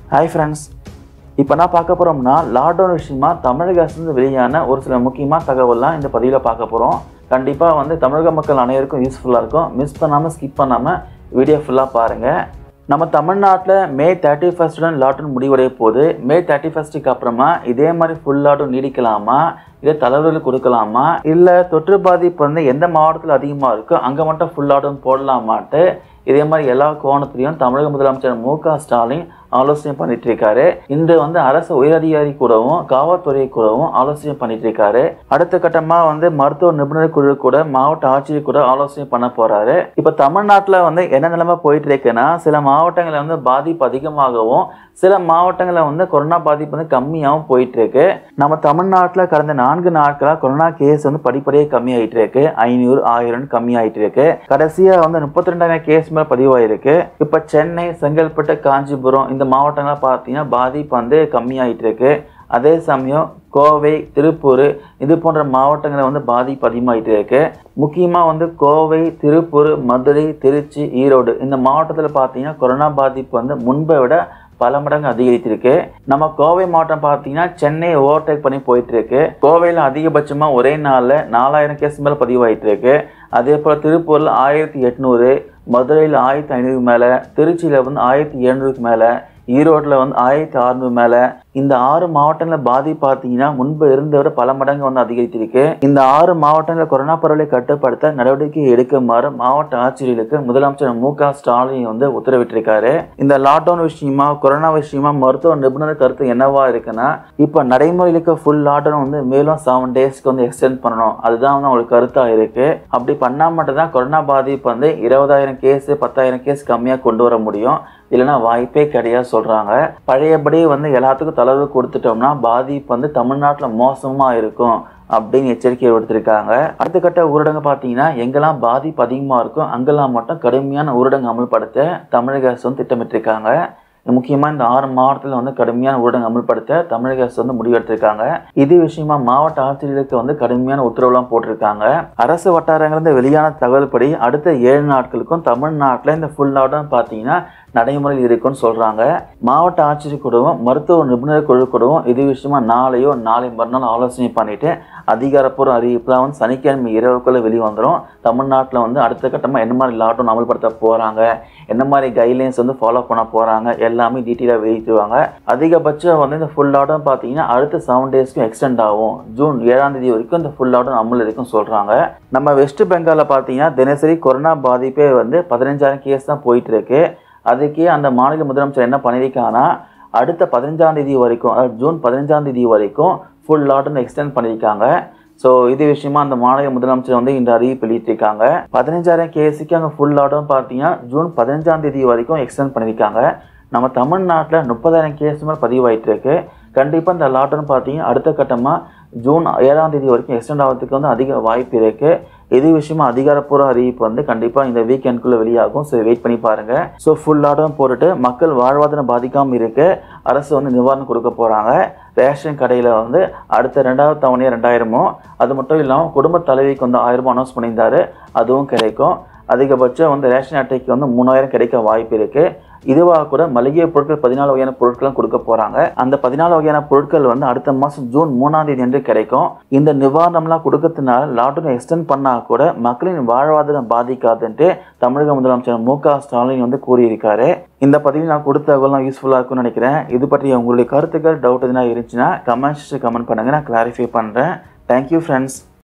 hi friends இப்போ நான் பார்க்க போகிறோம்னா லாக்டவுன் விஷயமா தமிழக அரசு வெளியான ஒரு சில முக்கியமான தகவல்லாம் இந்த பதிவில் பார்க்க போகிறோம் கண்டிப்பாக வந்து தமிழக மக்கள் அனைவருக்கும் யூஸ்ஃபுல்லாக இருக்கும் மிஸ் பண்ணாமல் ஸ்கிப் பண்ணாமல் வீடியோ ஃபுல்லாக பாருங்கள் நம்ம தமிழ்நாட்டில் மே தேர்ட்டி ஃபஸ்ட்டுடன் லாக்டவுன் முடிவடைய போது மே தேர்ட்டி ஃபஸ்ட்டுக்கு அப்புறமா இதே மாதிரி ஃபுல் லாக்டவுன் நீடிக்கலாமா இல்லை தளர்வுகள் கொடுக்கலாமா இல்லை தொற்று பாதிப்பு வந்து எந்த மாவட்டத்தில் அதிகமாக இருக்கோ அங்கே மட்டும் ஃபுல் லாக்டவுன் போடலாமான்ட்டு இதே மாதிரி எல்லா கோணத்துலையும் தமிழக முதலமைச்சர் மு க ஸ்டாலின் ஆலோசனை பண்ணிட்டு இருக்காரு இன்று வந்து அரசு உயரதிகாரி கூடவும் காவல்துறை கூடவும் ஆலோசனை பண்ணிட்டு இருக்காரு அடுத்த கட்டமா வந்து மருத்துவ நிபுணர் குழு கூட மாவட்ட ஆட்சியர் கூட ஆலோசனை பண்ண போறாரு இப்ப தமிழ்நாட்டுல வந்து என்ன நிலைமை போயிட்டு இருக்குன்னா சில மாவட்டங்களில் வந்து பாதிப்பு அதிகமாகவும் சில மாவட்டங்களில் வந்து கொரோனா பாதிப்பு வந்து கம்மியாகவும் போயிட்டு இருக்கு நம்ம தமிழ்நாட்டில் கடந்த நான்கு நாட்களாக கொரோனா கேஸ் வந்து படிப்படியாக கம்மியாயிட்டு இருக்கு ஐநூறு ஆயிரம் கம்மியாயிட்டு இருக்கு கடைசியாக வந்து முப்பத்தி ரெண்டாயிரம் கேஸ் மேலே பதிவாயிருக்கு இப்போ சென்னை செங்கல்பட்டு காஞ்சிபுரம் இந்த மாவட்டங்கள்லாம் பார்த்தீங்கன்னா பாதிப்பு வந்து கம்மியாயிட்டு இருக்கு அதே சமயம் கோவை திருப்பூர் இது போன்ற மாவட்டங்களில் வந்து பாதிப்பு அதிகமாகிட்டு இருக்கு முக்கியமாக வந்து கோவை திருப்பூர் மதுரை திருச்சி ஈரோடு இந்த மாவட்டத்தில் பார்த்தீங்கன்னா கொரோனா பாதிப்பு வந்து முன்பை விட பல மடங்கு அதிகரித்திருக்கு நம்ம கோவை மாவட்டம் பார்த்தீங்கன்னா சென்னை ஓவர்டேக் பண்ணி போயிட்டு இருக்கு கோவையில் அதிகபட்சமாக ஒரே நாளில் நாலாயிரம் கேஸ் மேலே பதிவாயிட்டு இருக்கு அதே போல் திருப்பூரில் ஆயிரத்தி எட்நூறு மதுரையில் ஆயிரத்தி ஐநூறு மேலே திருச்சியில் வந்து ஆயிரத்தி எழுநூறுக்கு மேலே ஈரோட்டில் வந்து ஆயிரத்தி அறுநூறு மேலே இந்த ஆறு மாவட்டங்களில் பாதிப்பு பார்த்தீங்கன்னா முன்பு இருந்த விட பல மடங்கு வந்து அதிகரித்திருக்கு இந்த ஆறு மாவட்டங்களில் கொரோனா பரவலை கட்டுப்படுத்த நடவடிக்கை எடுக்குமாறு மாவட்ட ஆட்சியர்களுக்கு முதலமைச்சர் மு க ஸ்டாலின் வந்து உத்தரவிட்டிருக்காரு இந்த லாக்டவுன் விஷயமா கொரோனா விஷயமா மருத்துவ நிபுணர் கருத்து என்னவா இருக்குன்னா இப்போ நடைமுறையில் இருக்க ஃபுல் லாக்டவுன் வந்து மேலும் செவன் டேஸ்க்கு வந்து எக்ஸ்டெண்ட் பண்ணணும் அதுதான் வந்து அவங்களுக்கு கருத்தாக இருக்கு அப்படி பண்ணால் மட்டும் தான் கொரோனா பாதிப்பு வந்து இருபதாயிரம் கேஸ் பத்தாயிரம் கேஸ் கம்மியாக கொண்டு வர முடியும் இல்லைன்னா வாய்ப்பே கிடையாது சொல்கிறாங்க பழையபடி வந்து எல்லாத்துக்கும் தளர்வு கொடுத்துட்டோம்னா பாதிப்பு வந்து தமிழ்நாட்டில் மோசமாக இருக்கும் அப்படின்னு எச்சரிக்கை விடுத்திருக்காங்க அடுத்த கட்ட ஊரடங்கு பார்த்தீங்கன்னா எங்கெல்லாம் பாதிப்பு அதிகமாக இருக்கும் அங்கெல்லாம் மட்டும் கடுமையான ஊரடங்கு அமல்படுத்த தமிழக அரசு வந்து திட்டமிட்டிருக்காங்க முக்கியமாக இந்த ஆறு மாவட்டத்தில் வந்து கடுமையான ஊரடங்கு அமல்படுத்த தமிழக அரசு வந்து முடிவெடுத்திருக்காங்க இது விஷயமா மாவட்ட ஆட்சியர்களுக்கு வந்து கடுமையான உத்தரவுலாம் போட்டிருக்காங்க அரசு வட்டாரங்களிலிருந்து வெளியான தகவல்படி அடுத்த ஏழு நாட்களுக்கும் தமிழ்நாட்டில் இந்த ஃபுல் லாக்டவுன் பார்த்தீங்கன்னா நடைமுறையில் இருக்குன்னு சொல்கிறாங்க மாவட்ட ஆட்சியர் குழுவும் மருத்துவ நிபுணர் குழு குழுவும் இது விஷயமா நாளையோ நாளை மறுநாள் ஆலோசனை பண்ணிட்டு அதிகாரப்பூர்வ அறிவிப்புலாம் வந்து சனிக்கிழமை இரவுக்குள்ளே வெளியே வந்துடும் தமிழ்நாட்டில் வந்து அடுத்த கட்டமாக என்ன மாதிரி லாக்டவுன் அமல்படுத்த போகிறாங்க என்ன மாதிரி கைட்லைன்ஸ் வந்து ஃபாலோ பண்ண போகிறாங்க எல்லாமே டீட்டெயிலாக வெளியிட்டுருவாங்க அதிகபட்சம் வந்து இந்த ஃபுல் லாக்டவுன் பார்த்தீங்கன்னா அடுத்த செவன் டேஸ்க்கும் எக்ஸ்டெண்ட் ஆகும் ஜூன் ஏழாம் தேதி வரைக்கும் இந்த ஃபுல் லாக்டவுன் அமல் இருக்குன்னு சொல்கிறாங்க நம்ம வெஸ்ட் பெங்காலில் பார்த்தீங்கன்னா தினசரி கொரோனா பாதிப்பே வந்து பதினஞ்சாயிரம் கேஸ் தான் போயிட்டு இருக்கு அதுக்கே அந்த மாநில முதலமைச்சர் என்ன பண்ணியிருக்காங்கன்னா அடுத்த பதினஞ்சாம் தேதி வரைக்கும் அதாவது ஜூன் பதினஞ்சாம் தேதி வரைக்கும் ஃபுல் லாக்டவுன் எக்ஸ்டெண்ட் பண்ணியிருக்காங்க ஸோ இது விஷயமா அந்த மாநில முதலமைச்சர் வந்து இந்த அறிவிப்பு வெளியிட்டிருக்காங்க பதினஞ்சாயிரம் கேஸுக்கு அங்கே ஃபுல் லாக்டவுன் பார்த்தீங்கன்னா ஜூன் பதினஞ்சாம் தேதி வரைக்கும் எக்ஸ்டெண்ட் பண்ணியிருக்காங்க நம்ம தமிழ்நாட்டில் முப்பதாயிரம் கேஸ் மேலே பதிவாயிட்டு இருக்கு கண்டிப்பாக இந்த லாக்டவுன் பார்த்தீங்கன்னா அடுத்த கட்டமாக ஜூன் ஏழாம் தேதி வரைக்கும் எக்ஸ்டெண்ட் ஆகிறதுக்கு வந்து அதிக வாய்ப்பு இருக்குது இது விஷயமா அதிகாரப்பூர்வ அறிவிப்பு வந்து கண்டிப்பாக இந்த வீக்கெண்ட்குள்ளே வெளியாகும் ஸோ வெயிட் பண்ணி பாருங்கள் ஸோ ஃபுல் லாக்டவுன் போட்டுட்டு மக்கள் வாழ்வாதாரம் பாதிக்காமல் இருக்க அரசு வந்து நிவாரணம் கொடுக்க போகிறாங்க ரேஷன் கடையில் வந்து அடுத்த ரெண்டாவது தவணையாக ரெண்டாயிரமோ அது மட்டும் இல்லாமல் குடும்ப தலைவிக்கு வந்து ஆயிரம் அனௌன்ஸ் பண்ணியிருந்தாரு அதுவும் கிடைக்கும் அதிகபட்சம் வந்து ரேஷன் அட்டைக்கு வந்து மூணாயிரம் கிடைக்க வாய்ப்பு இருக்குது இதுவாக கூட மளிகை பொருட்கள் பதினாலு வகையான பொருட்களும் கொடுக்க போகிறாங்க அந்த பதினாலு வகையான பொருட்கள் வந்து அடுத்த மாதம் ஜூன் மூணாம் தேதி என்று கிடைக்கும் இந்த நிவாரணம்லாம் கொடுக்கறதுனால லாக்டவுன் எக்ஸ்டெண்ட் பண்ணால் கூட மக்களின் வாழ்வாதாரம் பாதிக்காதுன்ட்டு தமிழக முதலமைச்சர் மு க ஸ்டாலின் வந்து கூறியிருக்காரு இந்த பதிவில் நான் கொடுத்த தகவலாம் யூஸ்ஃபுல்லாக இருக்கும்னு நினைக்கிறேன் இது பற்றி உங்களுடைய கருத்துக்கள் டவுட் எதுனா இருந்துச்சுன்னா கமெண்ட்ஸ் கமெண்ட் பண்ணுங்கள் நான் கிளாரிஃபை பண்ணுறேன் தேங்க்யூ ஃப்ரெண்ட்ஸ்